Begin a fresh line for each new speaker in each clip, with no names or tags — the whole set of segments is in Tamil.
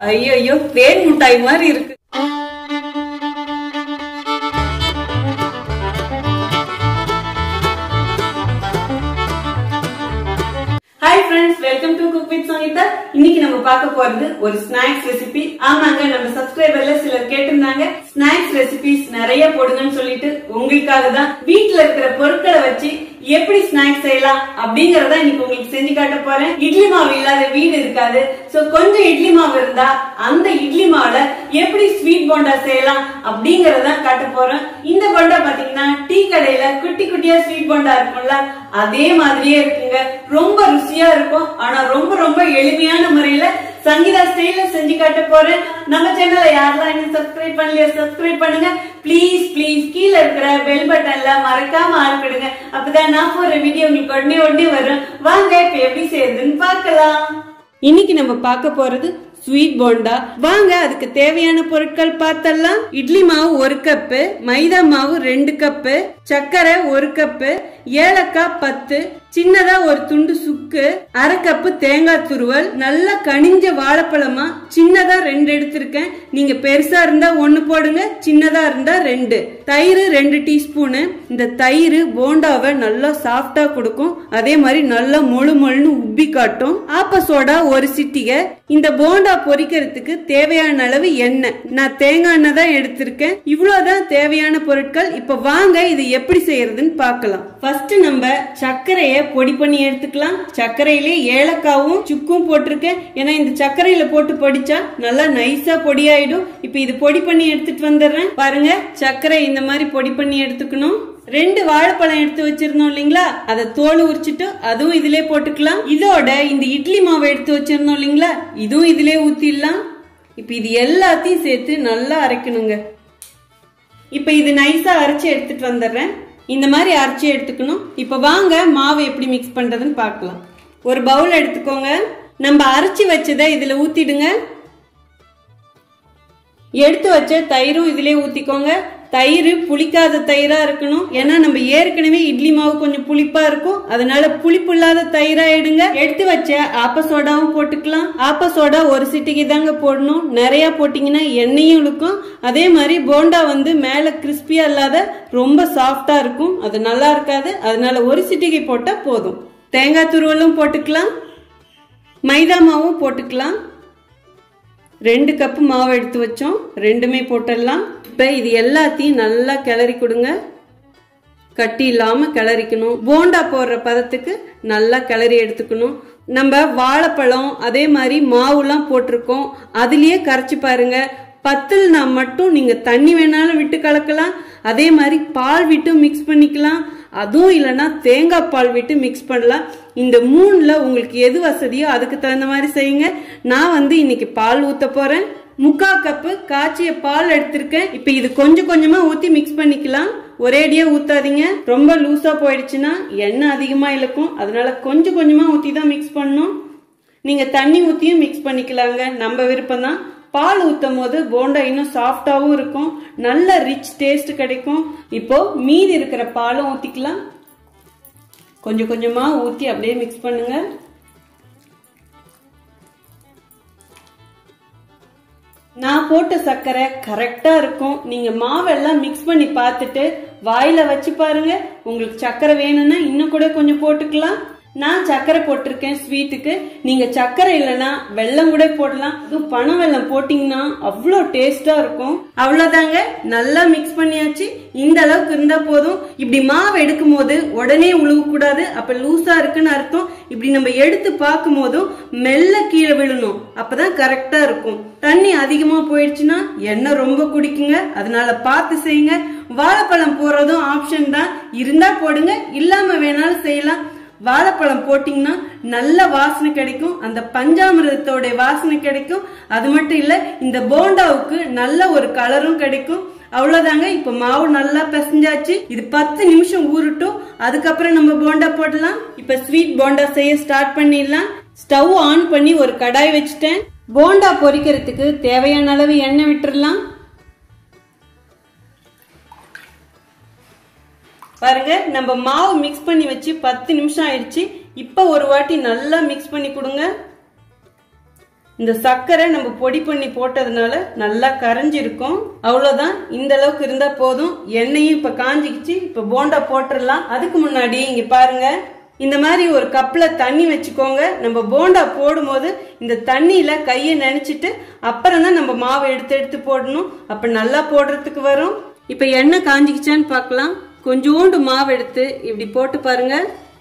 ஐயோ ஐயோ தேன் மிட்டாய் மாதிரி இருக்கு hi friends welcome to cook with Sangeetha இன்னைக்கு நம்ம பார்க்க போறது ஒரு ஸ்நாக்ஸ் ரெசிபி ஆமாங்க நம்ம சப்ஸ்கிரைபர்ல சிலர் கேட்டிருந்தாங்க ஸ்நாக்ஸ் ரெசிபிஸ் நிறைய போடுங்கன்னு சொல்லிட்டு உங்களுக்காக தான் வீட்ல இருக்கிற பொருட்களை வச்சு எப்படி ஸ்நாக்ஸ் செய்யலாம் அப்படிங்கறத இன்னைக்கு உங்களுக்கு செஞ்சு காட்ட போறேன் இட்லி மாவு இல்லாத வீடு இருக்காது சோ கொஞ்சம் இட்லி மாவு இருந்தா அந்த இட்லி மாவுல எப்படி ஸ்வீட் போண்டா செய்யலாம் அப்படிங்கறத காட்ட போறேன் இந்த போண்டா பாத்தீங்கன்னா டீ கடையில குட்டி குட்டியா ஸ்வீட் போண்டா இருக்கும்ல அதே மாதிரியே இருக்குங்க ரொம்ப ருசியா இருக்கும் ஆனா ரொம்ப ரொம்ப எளிமையான முறையில சங்கீதா ஸ்டைல செஞ்சு காட்ட போறேன் நம்ம சேனலை யாரெல்லாம் இன்னும் சப்ஸ்கிரைப் பண்ணலையா சப்ஸ்கிரைப் பண்ணுங்க ப்ளீஸ் ப்ளீஸ் கீழே இருக்கிற பெல் பட்டன்ல மறக்காம ஆள்படுங்க அப்பதான் நான் போற வீடியோ உங்களுக்கு உடனே உடனே வரும் வாங்க இப்ப எப்படி செய்யறதுன்னு பார்க்கலாம் இன்னைக்கு நம்ம பார்க்க போறது ஸ்வீட் போண்டா வாங்க அதுக்கு தேவையான பொருட்கள் பார்த்தலாம் இட்லி மாவு ஒரு கப்பு மைதா மாவு ரெண்டு கப்பு சர்க்கரை ஒரு கப்பு ஏலக்காய் பத்து சின்னதா ஒரு துண்டு சுக்கு அரை கப்பு தேங்காய் துருவல் நல்லா கனிஞ்ச வாழைப்பழமா சின்னதா ரெண்டு எடுத்திருக்கேன் நீங்க பெருசா இருந்தா ஒண்ணு போடுங்க சின்னதா இருந்தா ரெண்டு தயிர் ரெண்டு டீஸ்பூனு இந்த தயிர் போண்டாவை நல்லா சாஃப்டா கொடுக்கும் அதே மாதிரி நல்லா மொழு மொழுன்னு உப்பி காட்டும் ஆப்ப சோடா ஒரு சிட்டிகை இந்த போண்டா பொரிக்கிறதுக்கு தேவையான அளவு எண்ணெய் நான் தேங்காய் எண்ணெய் தான் எடுத்திருக்கேன் இவ்வளவுதான் தேவையான பொருட்கள் இப்ப வாங்க இது எப்படி செய்யறதுன்னு பார்க்கலாம் ஃபர்ஸ்ட் நம்ம சர்க்கரைய பொடி பண்ணி எடுத்துக்கலாம் சர்க்கரையிலே ஏலக்காவும் சுக்கும் போட்டிருக்கேன் ஏன்னா இந்த சர்க்கரையில போட்டு பொடிச்சா நல்லா நைஸா பொடி ஆயிடும் இப்ப இது பொடி பண்ணி எடுத்துட்டு வந்துடுறேன் பாருங்க சர்க்கரை இந்த மாதிரி பொடி பண்ணி எடுத்துக்கணும் ரெண்டு வாழைப்பழம் எடுத்து வச்சிருந்தோம் இல்லைங்களா அதை தோல் உரிச்சிட்டு அதுவும் இதுலயே போட்டுக்கலாம் இதோட இந்த இட்லி மாவு எடுத்து வச்சிருந்தோம் இல்லைங்களா இதுவும் இதுலயே ஊத்திடலாம் இப்ப இது எல்லாத்தையும் சேர்த்து நல்லா அரைக்கணுங்க இப்ப இது நைஸா அரைச்சு எடுத்துட்டு வந்துடுறேன் இந்த மாதிரி அரைச்சி எடுத்துக்கணும் இப்ப வாங்க மாவு எப்படி மிக்ஸ் பண்றதுன்னு பார்க்கலாம் ஒரு பவுல் எடுத்துக்கோங்க நம்ம அரைச்சி வச்சதை இதுல ஊத்திடுங்க எடுத்து வச்ச தயிரும் இதுலயே ஊத்திக்கோங்க தயிர் புளிக்காத தயிரா இருக்கணும் ஏன்னா நம்ம ஏற்கனவே இட்லி மாவு கொஞ்சம் புளிப்பா இருக்கும் அதனால புளிப்பு இல்லாத தயிரா எடுங்க எடுத்து வச்ச ஆப்ப சோடாவும் போட்டுக்கலாம் ஆப்ப சோடா ஒரு சிட்டிக்கு தாங்க போடணும் நிறைய போட்டீங்கன்னா எண்ணெயும் இழுக்கும் அதே மாதிரி போண்டா வந்து மேல கிறிஸ்பியா இல்லாத ரொம்ப சாஃப்டா இருக்கும் அது நல்லா இருக்காது அதனால ஒரு சிட்டிகை போட்டா போதும் தேங்காய் துருவலும் போட்டுக்கலாம் மைதா மாவும் போட்டுக்கலாம் ரெண்டு கப்பு மாவு எடுத்து வச்சோம் ரெண்டுமே போட்டுடலாம் இப்போ இது எல்லாத்தையும் நல்லா கிளறி கொடுங்க கட்டி இல்லாம கிளறிக்கணும் போண்டா போடுற பதத்துக்கு நல்லா கிளறி எடுத்துக்கணும் நம்ம வாழைப்பழம் அதே மாதிரி மாவுலாம் போட்டிருக்கோம் அதுலயே கரைச்சி பாருங்க பத்துலனா மட்டும் நீங்க தண்ணி வேணாலும் விட்டு கலக்கலாம் அதே மாதிரி பால் விட்டு மிக்ஸ் பண்ணிக்கலாம் அதுவும் இல்லைன்னா தேங்காய் பால் விட்டு மிக்ஸ் பண்ணலாம் இந்த மூணுல உங்களுக்கு எது வசதியோ அதுக்கு தகுந்த மாதிரி செய்யுங்க நான் வந்து இன்னைக்கு பால் ஊத்த போறேன் முக்கா கப்பு காய்ச்சிய பால் எடுத்திருக்கேன் இப்ப இது கொஞ்சம் கொஞ்சமா ஊத்தி மிக்ஸ் பண்ணிக்கலாம் ஒரேடியா ஊத்தாதீங்க ரொம்ப லூசா போயிடுச்சுன்னா எண்ணெய் அதிகமா இழுக்கும் அதனால கொஞ்சம் கொஞ்சமா ஊத்தி தான் மிக்ஸ் பண்ணணும் நீங்க தண்ணி ஊத்தியும் மிக்ஸ் பண்ணிக்கலாங்க நம்ம விருப்பம் தான் பால் ஊத்தும் போது போண்டா இன்னும் சாஃப்டாவும் இருக்கும் நல்ல ரிச் டேஸ்ட் கிடைக்கும் இப்போ மீதி இருக்கிற பாலும் ஊத்திக்கலாம் கொஞ்சம் கொஞ்சமா ஊத்தி அப்படியே மிக்ஸ் பண்ணுங்க நான் போட்ட சர்க்கரை கரெக்டா இருக்கும் நீங்க மாவெல்லாம் மிக்ஸ் பண்ணி பார்த்துட்டு வாயில வச்சு பாருங்க உங்களுக்கு சர்க்கரை வேணும்னா இன்னும் கூட கொஞ்சம் போட்டுக்கலாம் நான் சர்க்கரை போட்டிருக்கேன் ஸ்வீட்டுக்கு நீங்க சர்க்கரை இல்லைன்னா வெல்லம் கூட போடலாம் இது பனை வெல்லம் போட்டீங்கன்னா அவ்வளோ டேஸ்டா இருக்கும் அவ்வளவுதாங்க நல்லா மிக்ஸ் பண்ணியாச்சு இந்த அளவுக்கு இருந்தா போதும் இப்படி மாவு எடுக்கும் போது உடனே உழுவ கூடாது அப்ப லூசா இருக்குன்னு அர்த்தம் இப்படி நம்ம எடுத்து பார்க்கும் போதும் மெல்ல கீழே விழணும் அப்பதான் கரெக்டா இருக்கும் தண்ணி அதிகமா போயிடுச்சுன்னா எண்ணெய் ரொம்ப குடிக்குங்க அதனால பார்த்து செய்யுங்க வாழைப்பழம் போறதும் ஆப்ஷன் தான் இருந்தா போடுங்க இல்லாம வேணாலும் செய்யலாம் வாழைப்பழம் போட்டீங்கன்னா நல்ல வாசனை கிடைக்கும் அந்த பஞ்சாமிரதத்தோட வாசனை கிடைக்கும் அது மட்டும் இல்ல இந்த போண்டாவுக்கு நல்ல ஒரு கலரும் கிடைக்கும் அவ்வளவுதாங்க இப்ப மாவு நல்லா பிசைஞ்சாச்சு இது பத்து நிமிஷம் ஊறட்டும் அதுக்கப்புறம் நம்ம போண்டா போடலாம் இப்ப ஸ்வீட் போண்டா செய்ய ஸ்டார்ட் பண்ணிடலாம் ஸ்டவ் ஆன் பண்ணி ஒரு கடாய் வச்சுட்டேன் போண்டா பொரிக்கிறதுக்கு தேவையான அளவு எண்ணெய் விட்டுறலாம் பாருங்க நம்ம மாவு மிக்ஸ் பண்ணி வச்சு பத்து நிமிஷம் ஆயிடுச்சு இப்ப ஒரு வாட்டி நல்லா மிக்ஸ் பண்ணி கொடுங்க இந்த சர்க்கரை நம்ம பொடி பண்ணி போட்டதுனால நல்லா கரைஞ்சிருக்கும் அவ்வளவுதான் இந்த அளவுக்கு இருந்தா போதும் எண்ணெயும் இப்ப காஞ்சிக்கிச்சு இப்ப போண்டா போட்டுடலாம் அதுக்கு முன்னாடி இங்க பாருங்க இந்த மாதிரி ஒரு கப்ல தண்ணி வச்சுக்கோங்க நம்ம போண்டா போடும்போது இந்த தண்ணியில கையை நினைச்சிட்டு அப்புறம் தான் நம்ம மாவை எடுத்து எடுத்து போடணும் அப்ப நல்லா போடுறதுக்கு வரும் இப்ப எண்ணெய் காஞ்சிக்கிச்சான்னு பார்க்கலாம் கொஞ்சோண்டு மாவு எடுத்து இப்படி போட்டு பாருங்க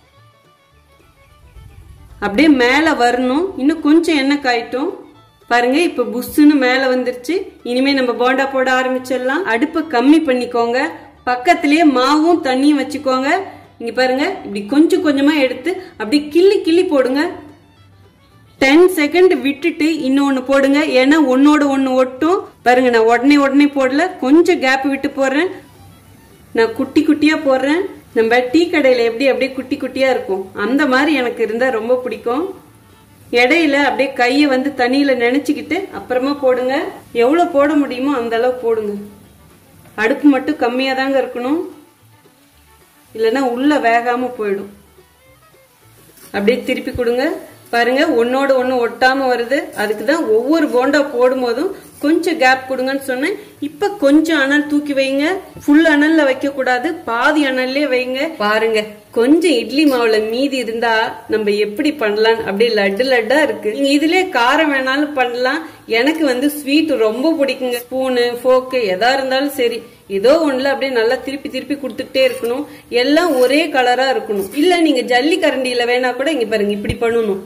அப்படியே மேலே வரணும் இன்னும் கொஞ்சம் எண்ணெய் காயிட்டும் பாருங்க இப்ப புஷ்ஷுன்னு மேல வந்துருச்சு இனிமே நம்ம போண்டா போட ஆரம்பிச்சிடலாம் அடுப்பை கம்மி பண்ணிக்கோங்க பக்கத்திலேயே மாவும் தண்ணியும் வச்சுக்கோங்க இங்க பாருங்க இப்படி கொஞ்சம் கொஞ்சமா எடுத்து அப்படி கிள்ளி கிள்ளி போடுங்க டென் செகண்ட் விட்டுட்டு இன்னொன்னு போடுங்க ஏன்னா ஒன்னோட ஒன்னு ஒட்டும் பாருங்க நான் உடனே உடனே போடல கொஞ்சம் கேப் விட்டு போடுறேன் நான் குட்டி குட்டியா போடுறேன் நம்ம டீ கடையில எப்படி அப்படியே குட்டி குட்டியா இருக்கும் அந்த மாதிரி எனக்கு இருந்தா ரொம்ப பிடிக்கும் இடையில அப்படியே கையை வந்து தண்ணியில நினைச்சுக்கிட்டு அப்புறமா போடுங்க எவ்வளவு போட முடியுமோ அந்த அளவு போடுங்க அடுப்பு மட்டும் கம்மியா தாங்க இருக்கணும் இல்லைன்னா உள்ள வேகாம போயிடும் அப்படியே திருப்பி கொடுங்க பாருங்க ஒன்னோட ஒண்ணு ஒட்டாம வருது அதுக்கு தான் ஒவ்வொரு போண்டா போடும் போதும் கொஞ்சம் கேப் கொடுங்கன்னு சொன்னேன் இப்ப கொஞ்சம் அனல் தூக்கி வைங்க ஃபுல் அனல்ல வைக்க கூடாது பாதி அனல்லே வைங்க பாருங்க கொஞ்சம் இட்லி மாவுல மீதி இருந்தா நம்ம எப்படி பண்ணலாம் அப்படியே லட்டு லட்டா இருக்கு நீங்க இதுலயே காரம் வேணாலும் பண்ணலாம் எனக்கு வந்து ஸ்வீட் ரொம்ப பிடிக்குங்க ஸ்பூனு ஃபோக்கு எதா இருந்தாலும் சரி ஏதோ ஒண்ணுல அப்படியே நல்லா திருப்பி திருப்பி கொடுத்துட்டே இருக்கணும் எல்லாம் ஒரே கலரா இருக்கணும் இல்ல நீங்க ஜல்லி கரண்டியில வேணா கூட இங்க பாருங்க இப்படி பண்ணணும்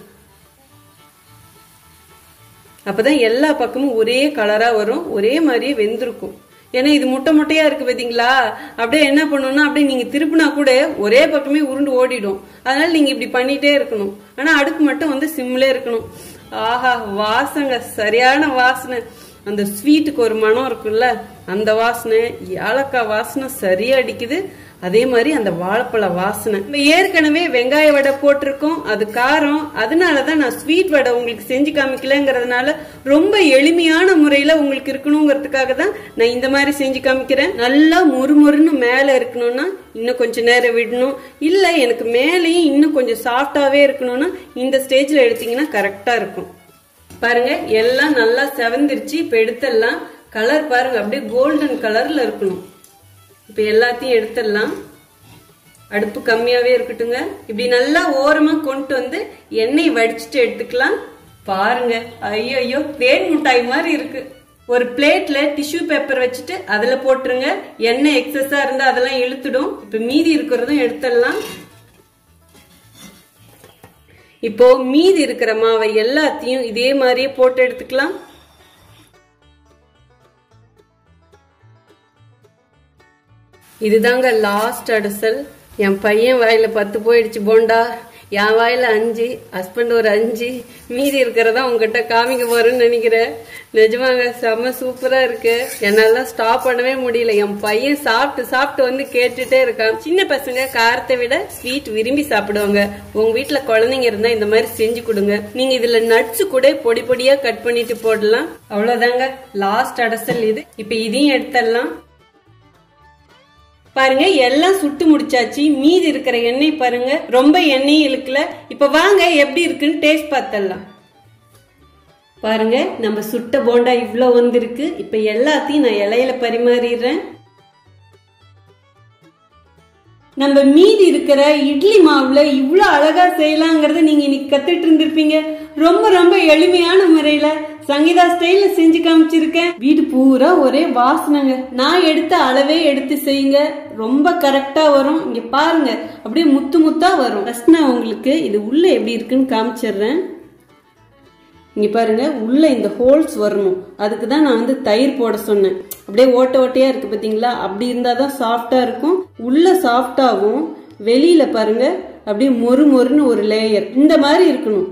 அப்பதான் எல்லா பக்கமும் ஒரே கலரா வரும் ஒரே மாதிரியே வெந்திருக்கும் ஏன்னா இது முட்டை முட்டையா இருக்கு பாத்தீங்களா அப்படியே என்ன பண்ணணும்னா அப்படியே நீங்க திருப்பினா கூட ஒரே பக்கமே உருண்டு ஓடிடும் அதனால நீங்க இப்படி பண்ணிட்டே இருக்கணும் ஆனா அடுப்பு மட்டும் வந்து சிம்லே இருக்கணும் ஆஹா வாசங்க சரியான வாசனை அந்த ஸ்வீட்டுக்கு ஒரு மனம் இருக்குல்ல அந்த வாசனை ஏலக்காய் வாசனை சரியா அடிக்குது அதே மாதிரி அந்த வாழைப்பழ வாசனை நம்ம ஏற்கனவே வெங்காய வடை போட்டிருக்கோம் அது காரம் அதனாலதான் நான் ஸ்வீட் வடை உங்களுக்கு செஞ்சு காமிக்கலங்கிறதுனால ரொம்ப எளிமையான முறையில உங்களுக்கு இருக்கணுங்கிறதுக்காக தான் நான் இந்த மாதிரி செஞ்சு காமிக்கிறேன் நல்லா முறுமுறுன்னு மேல இருக்கணும்னா இன்னும் கொஞ்சம் நேரம் விடணும் இல்ல எனக்கு மேலேயும் இன்னும் கொஞ்சம் சாஃப்டாவே இருக்கணும்னா இந்த ஸ்டேஜ்ல எடுத்தீங்கன்னா கரெக்டா இருக்கும் பாருங்க எல்லாம் நல்லா செவந்துருச்சு இப்ப எடுத்துடலாம் கலர் பாருங்க அப்படியே கோல்டன் கலர்ல இருக்கணும் இப்ப எல்லாத்தையும் எடுத்துடலாம் அடுப்பு கம்மியாவே இருக்கட்டுங்க இப்படி நல்லா ஓரமா கொண்டு வந்து எண்ணெய் வடிச்சிட்டு எடுத்துக்கலாம் பாருங்க ஐயோ ஐயோ தேன் மிட்டாய் மாதிரி இருக்கு ஒரு பிளேட்ல டிஷ்யூ பேப்பர் வச்சுட்டு அதுல போட்டுருங்க எண்ணெய் எக்ஸஸா இருந்தா அதெல்லாம் இழுத்துடும் இப்ப மீதி இருக்கிறதும் எடுத்துடலாம் இப்போ மீதி இருக்கிற மாவை எல்லாத்தையும் இதே மாதிரியே போட்டு எடுத்துக்கலாம் இதுதாங்க லாஸ்ட் அடசல் என் பையன் வாயில பத்து போயிடுச்சு போண்டா என் வாயில அஞ்சு ஹஸ்பண்ட் ஒரு அஞ்சு மீதி இருக்கிறதா உங்ககிட்ட காமிக்க போறேன்னு நினைக்கிறேன் நிஜமாங்க செம்ம சூப்பரா இருக்கு என்னால ஸ்டாப் பண்ணவே முடியல என் பையன் சாப்பிட்டு சாப்பிட்டு வந்து கேட்டுட்டே இருக்கான் சின்ன பசங்க காரத்தை விட ஸ்வீட் விரும்பி சாப்பிடுவாங்க உங்க வீட்டுல குழந்தைங்க இருந்தா இந்த மாதிரி செஞ்சு கொடுங்க நீங்க இதுல நட்ஸ் கூட பொடி பொடியா கட் பண்ணிட்டு போடலாம் அவ்வளவுதாங்க லாஸ்ட் அடசல் இது இப்ப இதையும் எடுத்துடலாம் பாருங்க எல்லாம் சுட்டு முடிச்சாச்சு மீதி இருக்கிற எண்ணெய் பாருங்க ரொம்ப எண்ணெயும் இழுக்கல இப்ப வாங்க எப்படி இருக்குன்னு டேஸ்ட் பார்த்தலாம் பாருங்க நம்ம சுட்ட போண்டா இவ்ளோ வந்திருக்கு இப்ப எல்லாத்தையும் நான் இலையில பரிமாறிடுறேன் நம்ம மீதி இருக்கிற இட்லி மாவுல இவ்ளோ அழகா செய்யலாங்கிறத நீங்க இன்னைக்கு கத்துட்டு இருந்திருப்பீங்க ரொம்ப ரொம்ப எளிமையான முறையில சங்கீதா ஸ்டைல்ல செஞ்சு காமிச்சிருக்கேன் வீடு பூரா ஒரே வாசனைங்க நான் எடுத்த அளவே எடுத்து செய்யுங்க ரொம்ப கரெக்டா வரும் இங்க பாருங்க அப்படியே முத்து முத்தா வரும் ஃபர்ஸ்ட் நான் உங்களுக்கு இது உள்ள எப்படி இருக்குன்னு காமிச்சிடுறேன் இங்க பாருங்க உள்ள இந்த ஹோல்ஸ் வரணும் அதுக்கு தான் நான் வந்து தயிர் போட சொன்னேன் அப்படியே ஓட்ட ஓட்டையா இருக்கு பாத்தீங்களா அப்படி இருந்தா தான் சாஃப்டா இருக்கும் உள்ள சாஃப்டாவும் வெளியில பாருங்க அப்படியே மொறு மொறுன்னு ஒரு லேயர் இந்த மாதிரி இருக்கணும்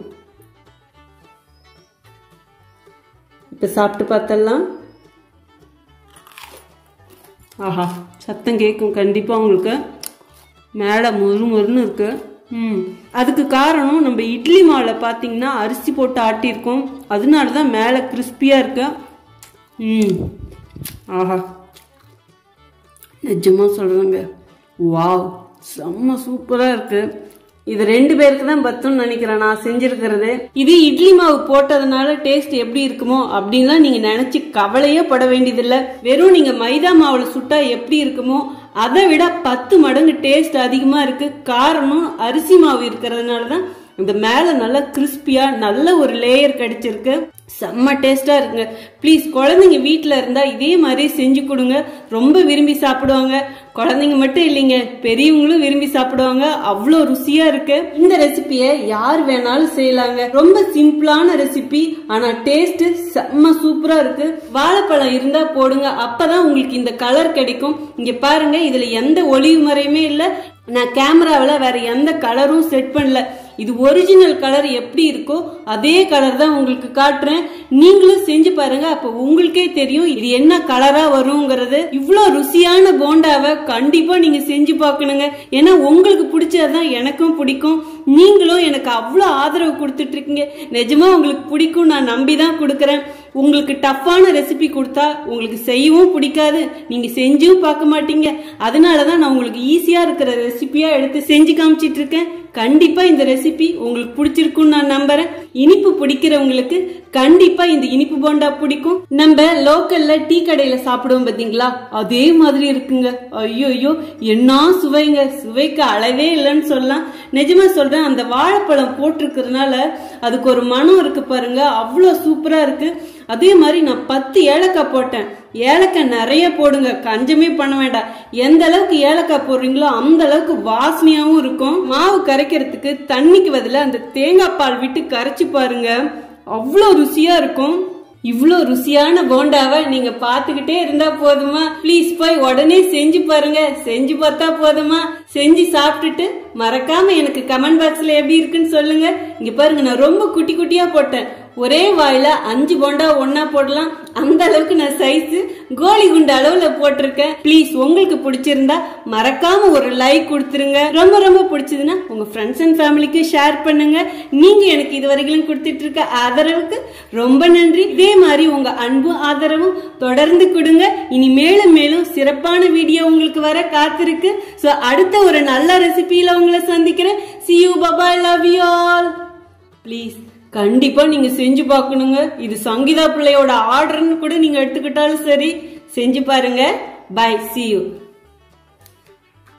இப்ப சாப்பிட்டு பார்த்தலாம் ஆஹா சத்தம் கேட்கும் கண்டிப்பா உங்களுக்கு மேலே மொறு மொறுன்னு இருக்கு ம் அதுக்கு காரணம் நம்ம இட்லி மாவில் பார்த்தீங்கன்னா அரிசி போட்டு ஆட்டியிருக்கோம் அதனால தான் மேலே கிறிஸ்பியாக இருக்கு ம் ஆஹா நிஜமாக சொல்கிறேங்க வாவ் செம்ம சூப்பராக இருக்கு இது ரெண்டு பேருக்கு தான் பத்தும்னு நினைக்கிறேன் நான் செஞ்சிருக்கிறது இது இட்லி மாவு போட்டதுனால டேஸ்ட் எப்படி இருக்குமோ அப்படின்லாம் நீங்க நினைச்சு கவலையே பட வேண்டியதில்ல வெறும் நீங்க மைதா மாவுல சுட்டா எப்படி இருக்குமோ அதை விட பத்து மடங்கு டேஸ்ட் அதிகமா இருக்கு காரணம் அரிசி மாவு இருக்கிறதுனால தான் இந்த மேல நல்லா கிறிஸ்பியா நல்ல ஒரு லேயர் கிடைச்சிருக்கு செம்ம டேஸ்டா இருக்குங்க ப்ளீஸ் குழந்தைங்க வீட்ல இருந்தா இதே மாதிரி செஞ்சு கொடுங்க ரொம்ப விரும்பி சாப்பிடுவாங்க குழந்தைங்க மட்டும் இல்லைங்க பெரியவங்களும் விரும்பி சாப்பிடுவாங்க அவ்வளோ ருசியா இருக்கு இந்த ரெசிபியை யார் வேணாலும் செய்யலாங்க ரொம்ப சிம்பிளான ரெசிபி ஆனா டேஸ்ட் செம்ம சூப்பரா இருக்கு வாழைப்பழம் இருந்தா போடுங்க அப்பதான் உங்களுக்கு இந்த கலர் கிடைக்கும் இங்க பாருங்க இதுல எந்த ஒளிவு மறையுமே இல்ல நான் கேமராவில் வேற எந்த கலரும் செட் பண்ணல இது ஒரிஜினல் கலர் எப்படி இருக்கோ அதே கலர் தான் உங்களுக்கு காட்டுறேன் நீங்களும் செஞ்சு பாருங்க அப்ப உங்களுக்கே தெரியும் இது என்ன கலரா வருங்கிறது இவ்வளோ ருசியான போண்டாவை கண்டிப்பா நீங்க செஞ்சு பார்க்கணுங்க ஏன்னா உங்களுக்கு பிடிச்சதுதான் எனக்கும் பிடிக்கும் நீங்களும் எனக்கு அவ்வளோ ஆதரவு கொடுத்துட்டு இருக்கீங்க நிஜமா உங்களுக்கு பிடிக்கும் நான் நம்பி தான் கொடுக்குறேன் உங்களுக்கு டஃப்பான ரெசிபி கொடுத்தா உங்களுக்கு செய்யவும் பிடிக்காது நீங்க செஞ்சும் பார்க்க மாட்டீங்க அதனால தான் நான் உங்களுக்கு ஈஸியா இருக்கிற ரெசிபியா எடுத்து செஞ்சு காமிச்சிட்டு இருக்கேன் கண்டிப்பா இந்த ரெசிபி உங்களுக்கு பிடிச்சிருக்கும்னு நான் நம்புறேன் இனிப்பு பிடிக்கிறவங்களுக்கு கண்டிப்பா இந்த இனிப்பு போண்டா பிடிக்கும் நம்ம லோக்கல்ல டீ கடையில சாப்பிடுவோம் பாத்தீங்களா அதே மாதிரி இருக்குங்க ஐயோ ஐயோ என்ன சுவைங்க சுவைக்கு அளவே இல்லைன்னு சொல்லலாம் நிஜமா சொல்றேன் அந்த வாழைப்பழம் போட்டிருக்கிறதுனால அதுக்கு ஒரு மனம் இருக்கு பாருங்க அவ்வளோ சூப்பரா இருக்கு அதே மாதிரி நான் பத்து ஏலக்காய் போட்டேன் ஏலக்காய் நிறைய போடுங்க கஞ்சமே பண்ண வேண்டாம் எந்த அளவுக்கு ஏலக்காய் போடுறீங்களோ அந்த அளவுக்கு வாசனையாவும் இருக்கும் மாவு கரைக்கிறதுக்கு தண்ணிக்கு பதிலா அந்த தேங்காய் பால் விட்டு கரைச்சு பாருங்க அவ்வளோ ருசியா இருக்கும் இவ்வளோ ருசியான போண்டாவை நீங்க பாத்துக்கிட்டே இருந்தா போதுமா ப்ளீஸ் போய் உடனே செஞ்சு பாருங்க செஞ்சு பார்த்தா போதுமா செஞ்சு சாப்பிட்டுட்டு மறக்காம எனக்கு கமெண்ட் பாக்ஸ்ல எப்படி இருக்குன்னு சொல்லுங்க இங்க பாருங்க நான் ரொம்ப குட்டி குட்டியா போட்டேன் ஒரே வாயில அஞ்சு போண்டா ஒன்னா போடலாம் அந்த அளவுக்கு நான் சைஸ் கோலி குண்டு அளவுல போட்டிருக்கேன் ப்ளீஸ் உங்களுக்கு பிடிச்சிருந்தா மறக்காம ஒரு லைக் கொடுத்துருங்க ரொம்ப ரொம்ப பிடிச்சதுன்னா உங்க ஃப்ரெண்ட்ஸ் அண்ட் ஃபேமிலிக்கு ஷேர் பண்ணுங்க நீங்க எனக்கு இது வரைக்கும் கொடுத்துட்டு இருக்க ஆதரவுக்கு ரொம்ப நன்றி இதே மாதிரி உங்க அன்பும் ஆதரவும் தொடர்ந்து கொடுங்க இனி மேலும் மேலும் சிறப்பான வீடியோ உங்களுக்கு வர காத்திருக்கு சோ அடுத்த ஒரு நல்ல ரெசிபியில உங்களை சந்திக்கிறேன் சி யூ பபா லவ் யூ ஆல் ப்ளீஸ் கண்டிப்பா நீங்க செஞ்சு பார்க்கணுங்க இது சங்கீதா பிள்ளையோட ஆர்டர்னு கூட நீங்க எடுத்துக்கிட்டாலும் சரி செஞ்சு பாருங்க பை சி யூ